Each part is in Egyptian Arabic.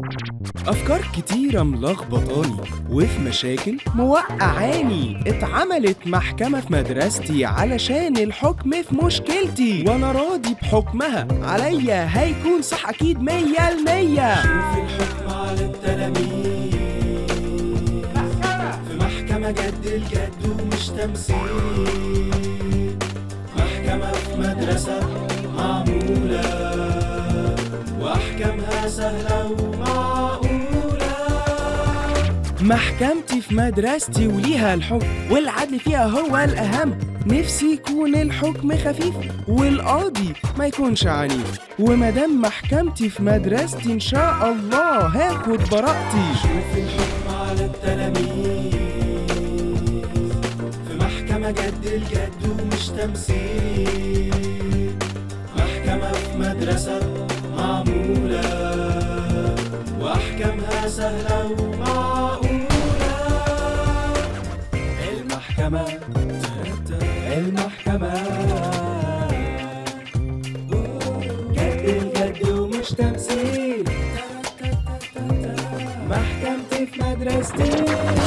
أفكار كتيرة ملخبطاني وفي مشاكل موقعاني اتعملت محكمة في مدرستي علشان الحكم في مشكلتي وأنا راضي بحكمها عليا هيكون صح أكيد مية المية شوف الحكم على التلاميذ في محكمة جد الجد ومش تمثيل محكمة في مدرسة معمولة وأحكامها سهلة ومعقولة محكمتي في مدرستي وليها الحكم والعدل فيها هو الأهم نفسي يكون الحكم خفيف والقاضي ما يكونش عنيف ومادام محكمتي في مدرستي إن شاء الله هاخد براءتي شوف الحكم على التلاميذ في محكمة جد الجد ومش تمثيل محكمة في مدرسة معمولة وأحكامها سهلة ومعقولة المحكمة المحكمة جد الجد ومش تمثيل محكمتي في مدرستي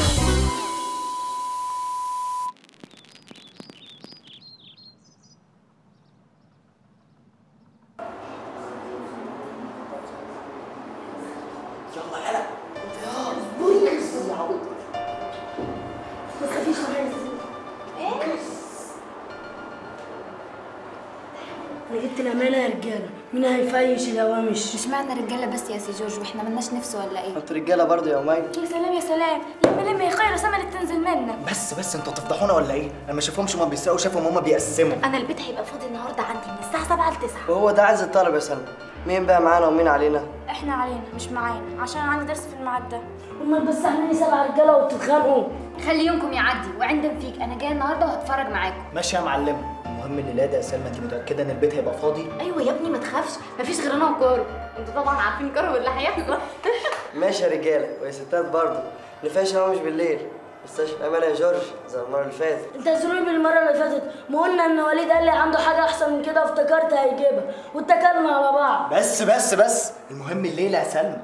انا جبت الامانه يا رجاله مين هيفيش الهوامش مش معنى رجاله بس يا سي جورج واحنا ملناش نفس ولا ايه انتوا رجاله برضه يا امين يا سلام يا سلام لما لما يا خير سمنك تنزل منك بس بس انتوا تفضحونا ولا ايه؟ انا ما شافهمش هما بيسرقوا شافهم هما بيقسموا انا البيت هيبقى فاضي النهارده عندي من الساعه 7 ل 9 وهو ده عايز الطلب يا سلمى مين بقى معانا ومين علينا؟ احنا علينا مش معانا عشان عندي درس في الميعاد ده امال بس احنا سبع رجاله وتتخانقوا خلي يومكم يعدي وعندم فيك انا جايه النهارده وهتفرج معاكم ماشي يا معلمه المهم الليله ده يا سلمى انت متاكده ان البيت هيبقى فاضي؟ ايوه يا ابني ما تخافش مفيش غير انا وكارو انتوا طبعا عارفين كارو اللي هيحصل ماشي يا رجاله ويا ستات برضه نفاش هو مش بالليل مستشفى امانه يا جورج زي المره اللي فاتت انت زروبي المره اللي فاتت ما قلنا ان وليد قال لي عنده حاجه احسن من كده وافتكرت هيجيبها واتكلنا على بعض بس بس بس المهم الليله يا سلمى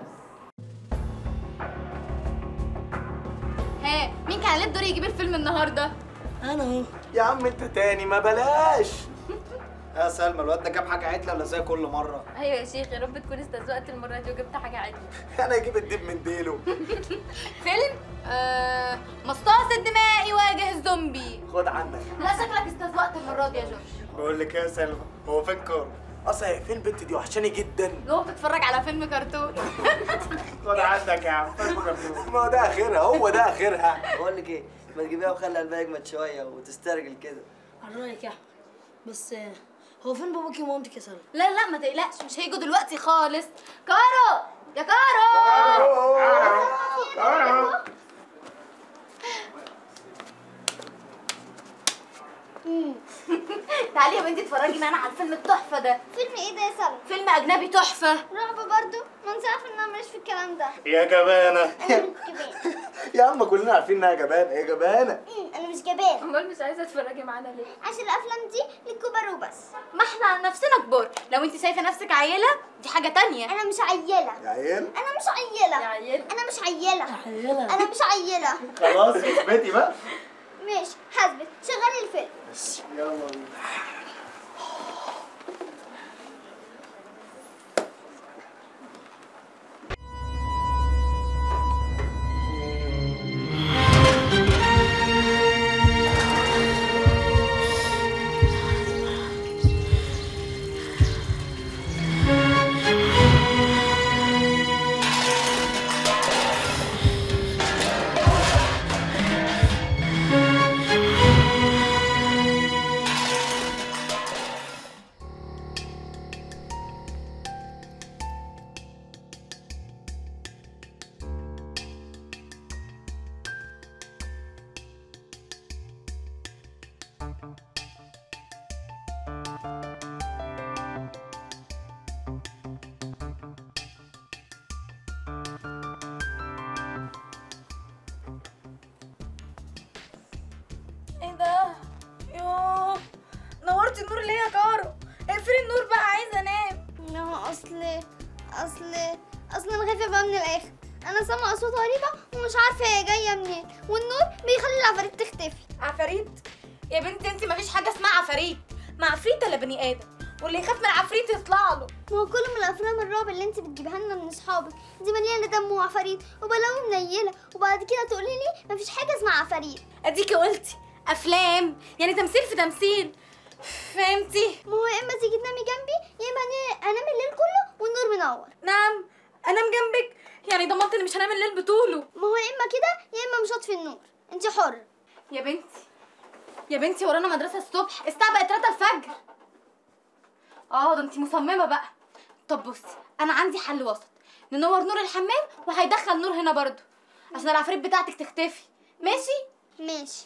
ها مين كان عليه الدور يجيب الفيلم النهارده انا اهو يا عم انت تاني ما بلاش يا سلمى الواد ده جاب حاجه عدله ولا زي كل مره؟ ايوه يا شيخ يا رب تكون استزوقت المره دي وجبت حاجه عادي انا اجيب الدب من ديله فيلم آه مصاص الدماء يواجه الزومبي خد عنك لا شكلك استزوقت المره دي يا جورج بقول لك إيه يا سلمى هو فين كار؟ اصلا هي فين البنت دي وحشاني جدا جوه بتتفرج على فيلم كرتون خد عندك يا عم ما هو ده اخرها هو ده اخرها بقول لك ايه ما تجيبيها وخلي قلبها يجمد شويه وتسترجل كده على رايك يا احمد بس آه، هو فين باباكي ومامتك يا سلمى لا لا ما تقلقش مش هيجوا دلوقتي خالص كارو يا كارو تعالي يا بنتي اتفرجي معانا على الفيلم التحفه ده فيلم ايه ده يا سلمى؟ فيلم اجنبي تحفه رعب برضو؟ ما انت عارفه ان انا ماليش في الكلام ده يا جبانه انا مش جبان يا عم كلنا عارفين انها جبانه هي جبانه أمم، انا مش جبان امال مش عايزه تتفرجي معانا ليه عشان الافلام دي للكبار وبس ما احنا نفسنا كبار لو انت شايفه نفسك عيله دي حاجه تانية انا مش عيله يا عيال انا مش عيله يا عيل انا مش عيله عيلة انا مش عيله خلاص اثبتي بقى ماشي حاسبت شغلي الفيلم يلا بينا ايه ده يوه نورتي النور ليه يا كارو اقفلي النور بقى عايزه انام لا اصل اصل اصلا انا خايفه بقى من الاخر انا سامعه اصوات غريبه ومش عارفه هي جايه منين والنور بيخلي العفاريت تختفي عفاريت يا بنتي انت مفيش حاجه اسمها عفاريت ما عفريت الا بني ادم واللي يخاف من العفريت يطلع له ما هو كل من الافلام الرعب اللي انت بتجيبها لنا من اصحابك دي مليانه دم وعفاريت وبلاوي منيله وبعد كده تقولي لي مفيش حاجه اسمها عفاريت اديكي قلتي افلام يعني تمثيل في تمثيل فهمتي ما هو يا اما تيجي تنامي جنبي يا اما أنا- انام الليل كله والنور منور نعم انام جنبك يعني ضمنت اني مش هنام الليل بطوله ما هو يا اما كده يا اما مش هطفي النور انت حره يا بنتي يا بنتي ورانا مدرسة الصبح الساعة بقت 3 الفجر اه ده انتي مصممة بقى طب بصي انا عندي حل وسط ننور نور الحمام وهيدخل نور هنا برضو عشان العفريت بتاعتك تختفي ماشي ماشي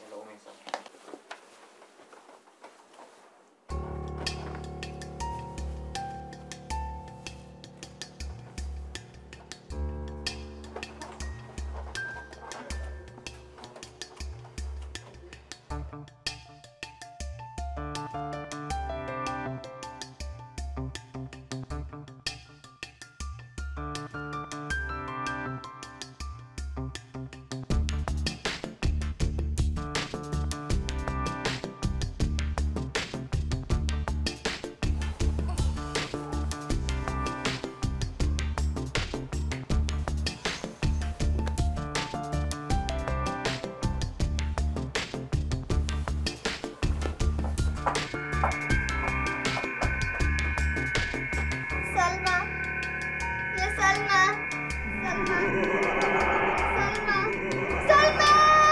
سلمى يا سلمى سلمى سلمى سلمى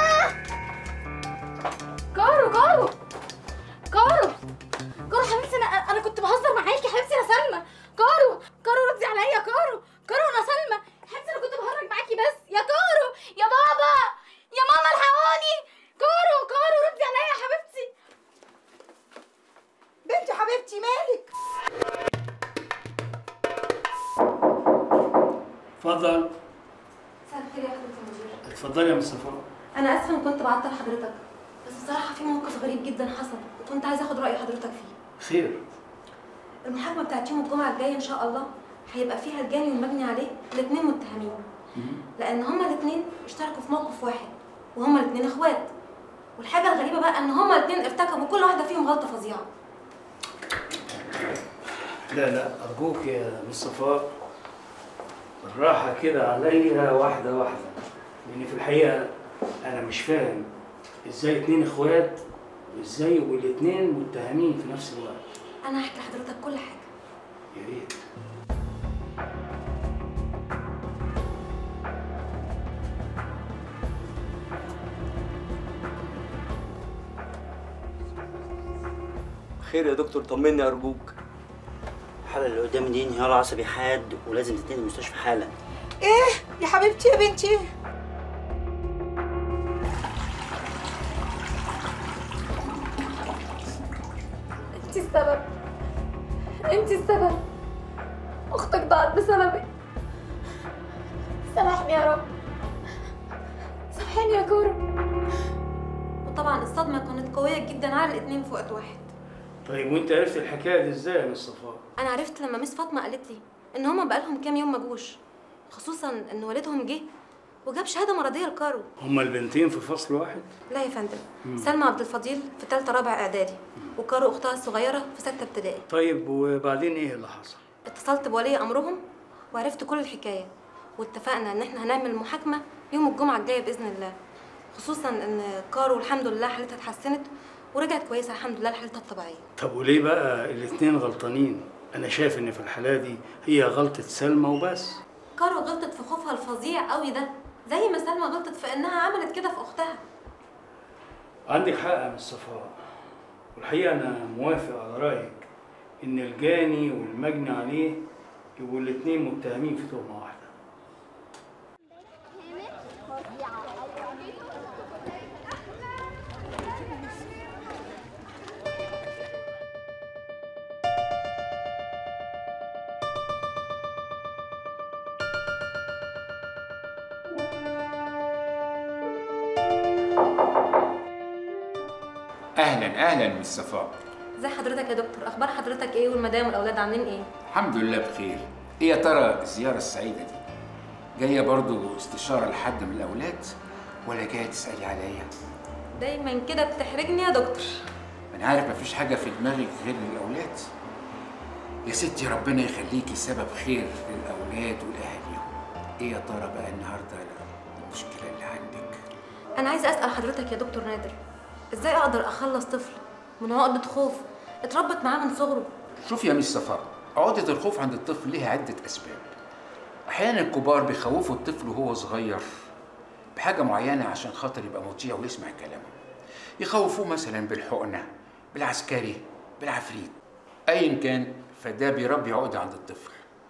كارو كارو كارو كارو حبيبتي انا انا كنت بهزر معاكي حبيبتي يا سلمى كارو كارو ردي عليا كارو كارو انا سلمى حبيبتي انا كنت بهرج معاكي بس يا كارو يا بابا يا ماما الحقوني كارو كارو ردي عليا يا حبيبتي بنتي حبيبتي مالك اتفضل مساء الخير يا حضرتك المدير اتفضلي يا مصطفى انا اسفه ان كنت بعطل حضرتك بس بصراحه في موقف غريب جدا حصل وكنت عايزه اخد راي حضرتك فيه خير المحاكمه بتاعت يوم الجمعه الجايه ان شاء الله هيبقى فيها الجاني والمجني عليه الاثنين متهمين لان هما الاثنين اشتركوا في موقف واحد وهما الاثنين اخوات والحاجه الغريبه بقى ان هما الاثنين ارتكبوا كل واحده فيهم غلطه فظيعه لا لا ارجوك يا مصطفى بالراحه كده عليا واحده واحده لان في الحقيقه انا مش فاهم ازاي اتنين اخوات وازاي والاتنين متهمين في نفس الوقت انا هحكي لحضرتك كل حاجه يا ريت خير يا دكتور طمني ارجوك الحالة اللي قدامي دي انهيار عصبي حاد ولازم تنتقل المستشفى حالا ايه يا حبيبتي يا بنتي انت السبب انت السبب اختك ضاعت بسببك سامحني يا رب سامحني يا كورة وطبعا الصدمة كانت قوية جدا على الاتنين في وقت واحد طيب وانت عرفت الحكايه دي ازاي يا مصطفى انا عرفت لما مس فاطمة قالت لي ان هما بقالهم كام يوم ما جوش خصوصا ان والدهم جه وجاب شهادة مرضية لكارو هما البنتين في فصل واحد لا يا فندم سلمى عبد الفضيل في ثالثة رابع اعدادي وكارو اختها الصغيرة في ستة ابتدائي طيب وبعدين ايه اللي حصل اتصلت بولي امرهم وعرفت كل الحكايه واتفقنا ان احنا هنعمل المحاكمه يوم الجمعه الجايه باذن الله خصوصا ان كارو الحمد لله حالتها اتحسنت ورجعت كويسه الحمد لله لحالتها الطبيعيه طب وليه بقى الاتنين غلطانين انا شايف ان في الحالة دي هي غلطة سلمى وبس كارو غلطت في خوفها الفظيع قوي ده زي ما سلمى غلطت في انها عملت كده في اختها عندك حق يا مصطفى والحقيقة أنا موافق على رأيك إن الجاني والمجني عليه يبقوا الاتنين متهمين في تهمة واحدة اهلا اهلا مس صفاء ازي حضرتك يا دكتور اخبار حضرتك ايه والمدام والاولاد عاملين ايه الحمد لله بخير ايه يا ترى الزياره السعيده دي جايه برضو استشاره لحد من الاولاد ولا جايه تسالي عليا دايما كده بتحرجني يا دكتور انا عارف مفيش حاجه في دماغك غير الاولاد يا ستي ربنا يخليكي سبب خير للاولاد ولاهاليهم ايه يا ترى بقى النهارده المشكله اللي عندك انا عايزه اسال حضرتك يا دكتور نادر ازاي اقدر اخلص طفل من عقده خوف اتربت معاه من صغره شوف يا مس صفاء عقدة الخوف عند الطفل ليها عدة أسباب أحيانا الكبار بيخوفوا الطفل وهو صغير بحاجة معينة عشان خاطر يبقى مطيع ويسمع كلامهم يخوفوه مثلا بالحقنة بالعسكري بالعفريت أيا كان فده بيربي عقدة عند الطفل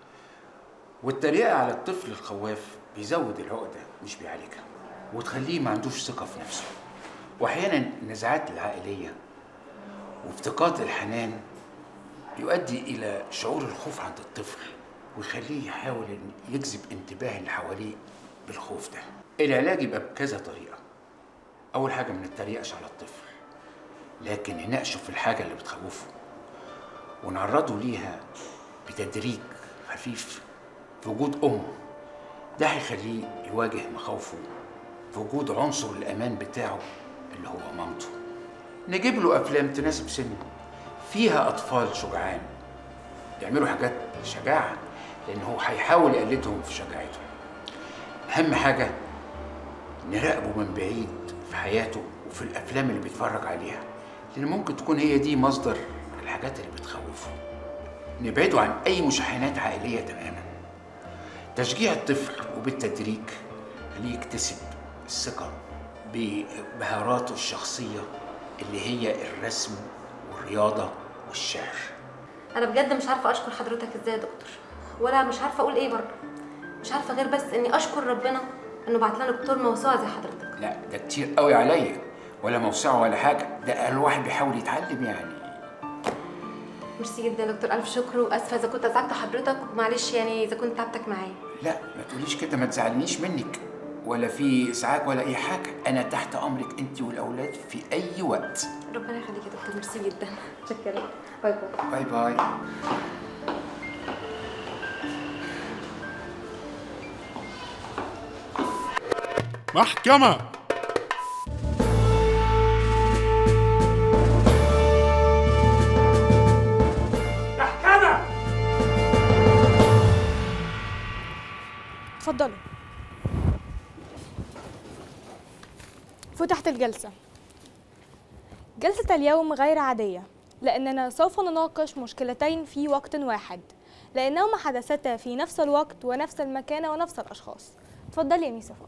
والتريقة على الطفل الخواف بيزود العقدة مش بيعالجها وتخليه ما عندوش ثقة في نفسه وأحيانا النزعات العائلية وافتقاد الحنان يؤدي إلى شعور الخوف عند الطفل ويخليه يحاول إن يجذب انتباه اللي حواليه بالخوف ده. العلاج يبقى بكذا طريقة. أول حاجة ما نتريقش على الطفل لكن نناقشه في الحاجة اللي بتخوفه ونعرضه ليها بتدريج خفيف في وجود أمه. ده هيخليه يواجه مخاوفه في وجود عنصر الأمان بتاعه اللي هو مامته. نجيب له أفلام تناسب سنه فيها أطفال شجعان يعملوا حاجات شجاعة لأن هو هيحاول يقلدهم في شجاعتهم أهم حاجة نراقبه من بعيد في حياته وفي الأفلام اللي بيتفرج عليها لأن ممكن تكون هي دي مصدر الحاجات اللي بتخوفه نبعده عن أي مشاحنات عائلية تماما تشجيع الطفل وبالتدريج خليه يكتسب الثقة بمهاراته الشخصية اللي هي الرسم والرياضة والشعر انا بجد مش عارفه اشكر حضرتك ازاي يا دكتور ولا مش عارفه اقول ايه برضه مش عارفه غير بس اني اشكر ربنا انه بعت لنا دكتور موسوعه زي حضرتك لا ده كتير قوي عليا ولا موسوعة ولا حاجة ده الواحد بيحاول يتعلم يعني ميرسي جدا يا دكتور الف شكر واسفه اذا كنت ازعجت حضرتك ومعلش يعني اذا كنت تعبتك معايا لا ما تقوليش كده ما تزعلنيش منك ولا في ازعاج ولا اي حاجة انا تحت امرك انت والاولاد في اي وقت ربنا يخليك يا دكتور ميرسي جدا شكرا باي باي باي باي محكمة محكمة اتفضلوا فتحت الجلسة جلسة اليوم غير عادية لأننا سوف نناقش مشكلتين في وقت واحد لأنهما حدثتا في نفس الوقت ونفس المكان ونفس الأشخاص اتفضلي يا ميس صفاء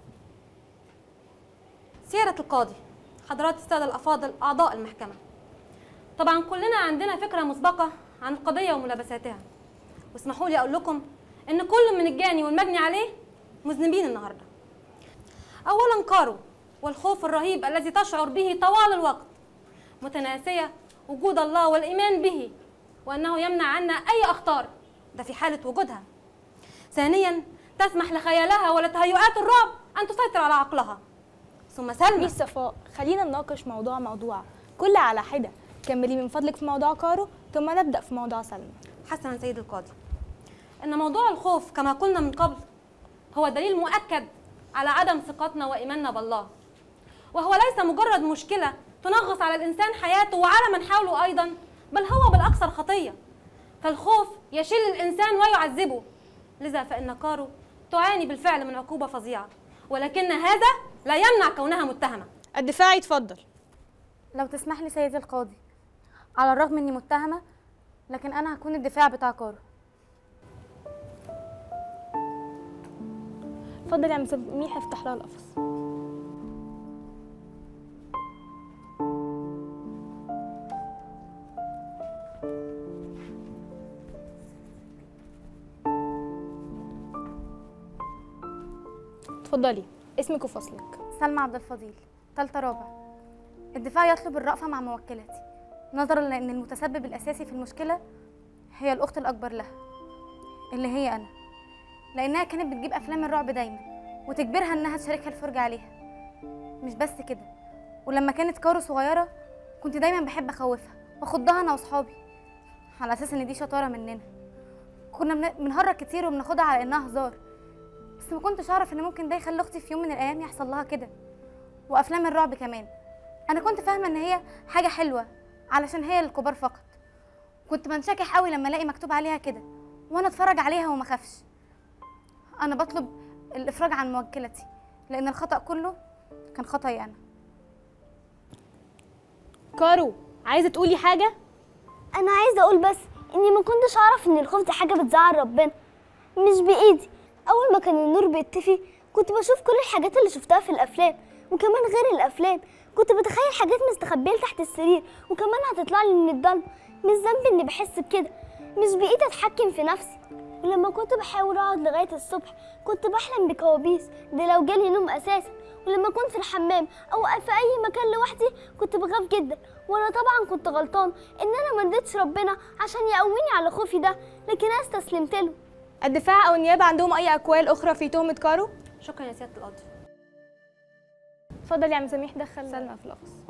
سيادة القاضي حضرات السادة الأفاضل أعضاء المحكمة طبعا كلنا عندنا فكرة مسبقة عن القضية وملابساتها واسمحوا لي أقول لكم إن كل من الجاني والمجني عليه مذنبين النهاردة أولا كارو والخوف الرهيب الذي تشعر به طوال الوقت متناسية وجود الله والإيمان به وأنه يمنع عنا أي أخطار ده في حالة وجودها ثانيا تسمح لخيالها ولتهيؤات الرعب أن تسيطر على عقلها ثم سلمى ميس صفاء خلينا نناقش موضوع موضوع كل على حدة كملي من فضلك في موضوع كارو ثم نبدأ في موضوع سلمى حسنا سيد القاضي ان موضوع الخوف كما قلنا من قبل هو دليل مؤكد على عدم ثقتنا وايماننا بالله وهو ليس مجرد مشكله تنغص على الانسان حياته وعلى من حوله ايضا بل هو بالاكثر خطيه فالخوف يشل الانسان ويعذبه لذا فان كارو تعاني بالفعل من عقوبه فظيعه ولكن هذا لا يمنع كونها متهمه الدفاع يتفضل لو تسمح لي سيدي القاضي على الرغم اني متهمه لكن انا هكون الدفاع بتاع كارو اتفضل يا مس ميح افتح لها القفص اتفضلي اسمك وفصلك سلمى عبد الفضيل تالتة رابع الدفاع يطلب الرأفة مع موكلتي نظرا لأن المتسبب الأساسي في المشكلة هي الأخت الأكبر لها اللي هي أنا لأنها كانت بتجيب أفلام الرعب دايما وتجبرها إنها تشاركها الفرجة عليها مش بس كده ولما كانت كارو صغيرة كنت دايما بحب أخوفها وأخضها أنا وأصحابي على أساس إن دي شطارة مننا كنا بن- بنهرج كتير وبناخدها على إنها هزار بس ما كنتش اعرف ان ممكن ده يخلي اختي في يوم من الايام يحصل لها كده وافلام الرعب كمان انا كنت فاهمه ان هي حاجه حلوه علشان هي للكبار فقط كنت بنشكح قوي لما الاقي مكتوب عليها كده وانا اتفرج عليها وما اخافش انا بطلب الافراج عن موكلتي لان الخطا كله كان خطأي انا كارو عايزه تقولي حاجه انا عايزه اقول بس اني ما كنتش اعرف ان الخوف دي حاجه بتزعل ربنا مش بايدي اول ما كان النور بيطفي كنت بشوف كل الحاجات اللي شفتها في الافلام وكمان غير الافلام كنت بتخيل حاجات مستخبيه تحت السرير وكمان هتطلع لي من الضلمه مش ذنبي اني بحس بكده مش بايدي اتحكم في نفسي ولما كنت بحاول اقعد لغايه الصبح كنت بحلم بكوابيس ده لو جالي نوم اساسا ولما كنت في الحمام او في اي مكان لوحدي كنت بخاف جدا وانا طبعا كنت غلطان ان انا ما اديتش ربنا عشان يقويني على خوفي ده لكن انا استسلمت له الدفاع او النيابه عندهم اي اقوال اخرى في تهمه كارو شكرا يا سياده القاضي اتفضل يا عم سميح دخل سلمى في الاقصى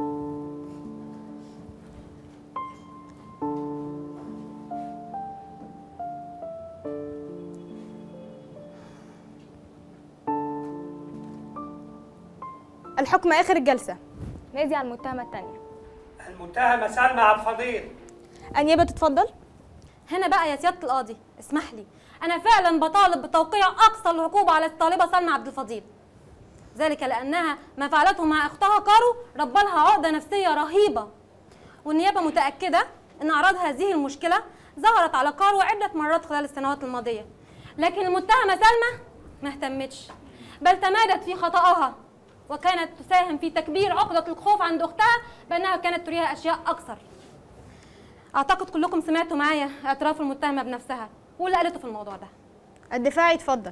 الحكم اخر الجلسه نادي على المتهمه الثانيه المتهمة سلمى عبد الفضيل النيابه تتفضل هنا بقى يا سياده القاضي اسمح لي انا فعلا بطالب بتوقيع اقصى العقوبه على الطالبه سلمى عبد الفضيل ذلك لانها ما فعلته مع اختها كارو ربى لها عقده نفسيه رهيبه والنيابه متاكده ان اعراض هذه المشكله ظهرت على كارو عده مرات خلال السنوات الماضيه لكن المتهمه سلمى ما اهتمتش بل تمادت في خطأها وكانت تساهم في تكبير عقدة الخوف عند أختها بأنها كانت تريها أشياء أكثر أعتقد كلكم سمعتوا معايا اعتراف المتهمة بنفسها واللي قالته في الموضوع ده الدفاع يتفضل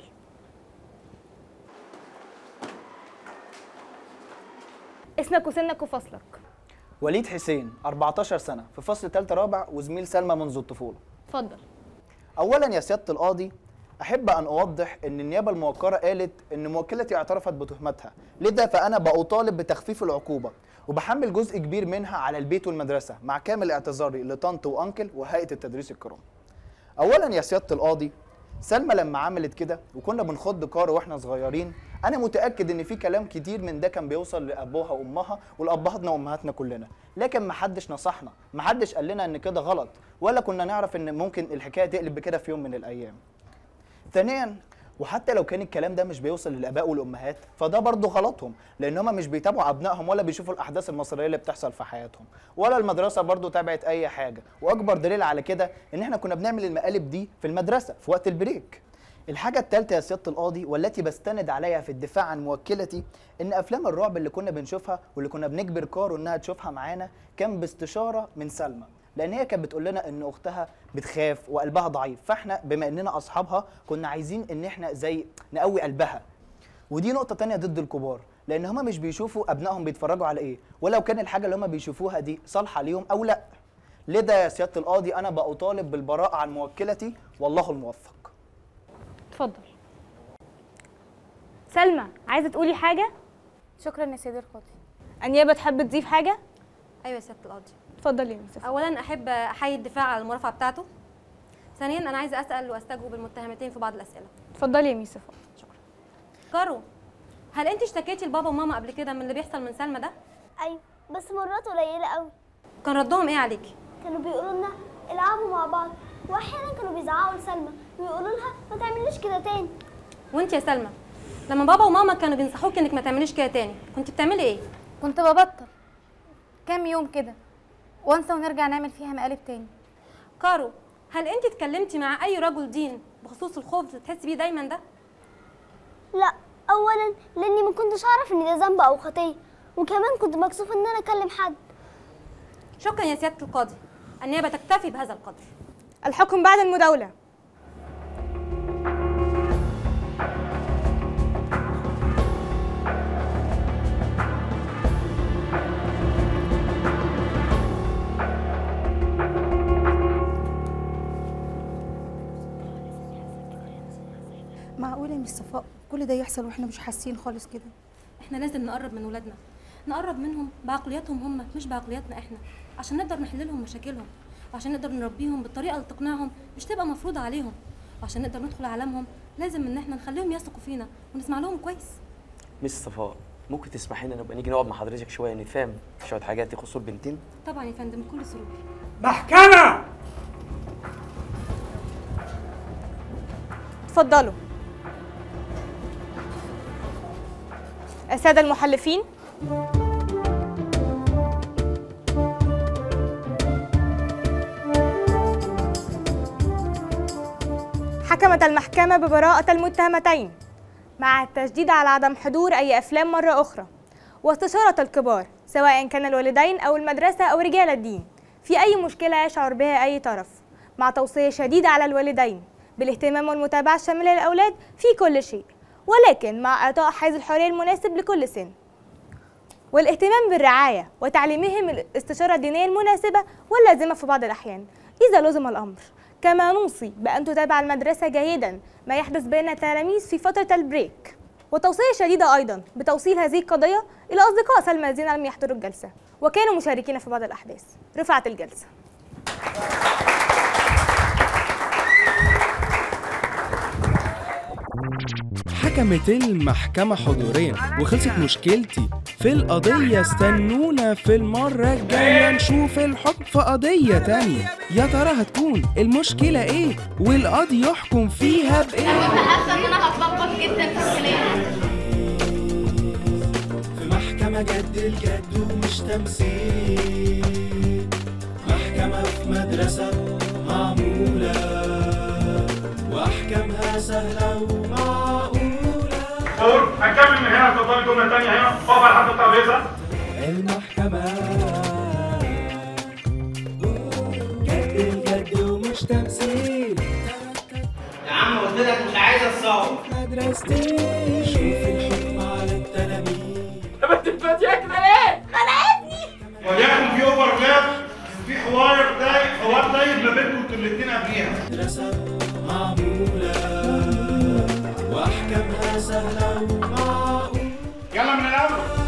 اسمك وسنك وفصلك وليد حسين 14 سنة في فصل تالتة رابع وزميل سلمى منذ الطفولة اتفضل أولا يا سيادة القاضي أحب أن أوضح أن النيابة الموقرة قالت أن موكلتي اعترفت بتهمتها لذا فأنا بأطالب بتخفيف العقوبة وبحمل جزء كبير منها على البيت والمدرسة مع كامل اعتذاري لطنط وأنكل وهيئة التدريس الكرام أولا يا سيادة القاضي سلمى لما عملت كده وكنا بنخض كارو واحنا صغيرين انا متاكد ان في كلام كتير من ده كان بيوصل لابوها وامها ولابهاتنا وامهاتنا كلنا لكن ما حدش نصحنا ما حدش قال لنا ان كده غلط ولا كنا نعرف ان ممكن الحكايه تقلب بكده في يوم من الايام ثانيا وحتى لو كان الكلام ده مش بيوصل للاباء والامهات فده برضه غلطهم لان هم مش بيتابعوا ابنائهم ولا بيشوفوا الاحداث المصريه اللي بتحصل في حياتهم ولا المدرسه برضه تابعت اي حاجه واكبر دليل على كده ان احنا كنا بنعمل المقالب دي في المدرسه في وقت البريك الحاجة الثالثة يا سيادة القاضي والتي بستند عليها في الدفاع عن موكلتي إن أفلام الرعب اللي كنا بنشوفها واللي كنا بنجبر كارو إنها تشوفها معانا كان باستشارة من سلمى لأن هي كانت بتقول لنا إن أختها بتخاف وقلبها ضعيف فإحنا بما إننا أصحابها كنا عايزين إن إحنا زي نقوي قلبها ودي نقطة تانية ضد الكبار لأن هما مش بيشوفوا أبنائهم بيتفرجوا على إيه ولو كان الحاجة اللي هما بيشوفوها دي صالحة ليهم أو لأ لذا يا سيادة القاضي أنا بأطالب بالبراءة عن موكلتي والله الموفق اتفضل سلمى عايزه تقولي حاجه شكرا يا سيدي القاضي النيابه تحب تضيف حاجه ايوه يا سياده القاضي اتفضلي يا يوسف اولا احب احيي الدفاع على المرافعه بتاعته ثانيا انا عايزه اسال واستجوب المتهمتين في بعض الاسئله اتفضلي يا ميس صفاء كارو هل انت اشتكيتي لبابا وماما قبل كده من اللي بيحصل من سلمى ده ايوه بس مرات قليله قوي كان ردهم ايه عليكي كانوا بيقولوا لنا العبوا مع بعض واحيانا كانوا بيزعقوا لسلمى ويقولوا لها ما تعمليش كده تاني وانت يا سلمى لما بابا وماما كانوا بينصحوكي انك ما تعمليش كده تاني كنت بتعملي ايه كنت ببطل كام يوم كده وانسى ونرجع نعمل فيها مقالب تاني كارو هل انت اتكلمتي مع اي رجل دين بخصوص الخوف اللي بتحسي بيه دايما ده لا اولا لاني ما كنتش اعرف ان ده ذنب او خطيه وكمان كنت مكسوفه ان انا اكلم حد شكرا يا سياده القاضي النيابه تكتفي بهذا القدر الحكم بعد المداوله معقولة يا مس صفاء كل ده يحصل واحنا مش حاسين خالص كده احنا لازم نقرب من ولادنا نقرب منهم بعقلياتهم هم مش بعقلياتنا احنا عشان نقدر نحل لهم مشاكلهم وعشان نقدر نربيهم بالطريقه اللي تقنعهم مش تبقى مفروضه عليهم وعشان نقدر ندخل عالمهم لازم ان احنا نخليهم يثقوا فينا ونسمع لهم كويس مس صفاء ممكن تسمحي لنا نبقى نيجي نقعد مع حضرتك شويه نتفاهم في شويه حاجات يخصوا البنتين طبعا يا فندم بكل سرور محكمة اتفضلوا السادة المحلفين حكمت المحكمة ببراءة المتهمتين مع التشديد على عدم حضور أي أفلام مرة أخرى واستشارة الكبار سواء كان الوالدين أو المدرسة أو رجال الدين في أي مشكلة يشعر بها أي طرف مع توصية شديدة على الوالدين بالاهتمام والمتابعة الشاملة للأولاد في كل شيء ولكن مع إعطاء حيز الحرية المناسب لكل سن والاهتمام بالرعاية وتعليمهم الاستشارة الدينية المناسبة واللازمة في بعض الأحيان إذا لزم الأمر كما نوصي بأن تتابع المدرسة جيدا ما يحدث بين التلاميذ في فترة البريك وتوصية شديدة أيضا بتوصيل هذه القضية إلى أصدقاء سلمى الذين لم يحضروا الجلسة وكانوا مشاركين في بعض الأحداث رفعت الجلسة حكمت المحكمة حضوريا وخلصت مشكلتي في القضية استنونا في المرة الجاية نشوف الحكم في قضية تانية يا ترى هتكون المشكلة ايه والقاضي يحكم فيها بايه حاسه ان انا هتلخبط جدا في الكلام في محكمة جد الجد ومش تمثيل محكمة في مدرسة معمولة وأحكامها سهلة ومعقولة دور هنكمل من هنا اتفضلي جمله ثانيه هنا اقف على حد الترابيزه المحكمة جد الجد ومش تمثيل يا عم قلت لك مش عايز اتصور مدرستي شوف الحكم على التلاميذ طب انت بتفتيها كده ليه؟ خلقتني وليكن في اوفرلاب في حوار داير حوار داير ما بينكم انتوا الاثنين قبليها مدرسة معمولة وأحكامها سهلة ومعقولة يلا من الاول